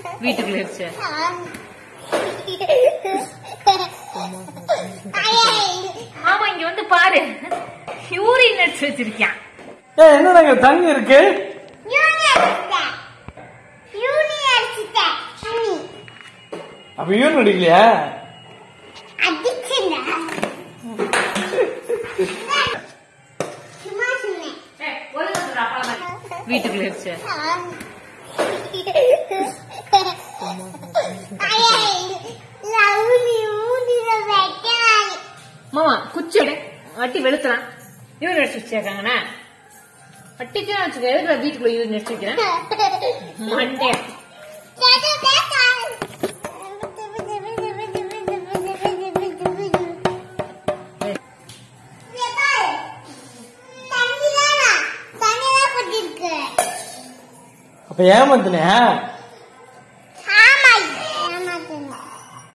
வீட்டுக்குள்ள இருச்சு ஆமா இங்க வந்து பாரு யூரின் அடிச்சு வச்சிருக்கான் ஏ என்னடாங்க தண்ணி இருக்கு அப்ப யூன் அடிக்கலையா வீட்டுக்குள்ள இருச்சு மாமா குச்சி எடு வட்டி வெளுத்துறான் யூரின் அடிச்சு வச்சிருக்காங்கண்ணா வட்டிக்கு வச்சுக்க எதுக்கு நான் வீட்டுக்குள்ள யூரின் அடிச்சு வைக்கிறேன் மண்டே அப்ப ஏமாத்தினே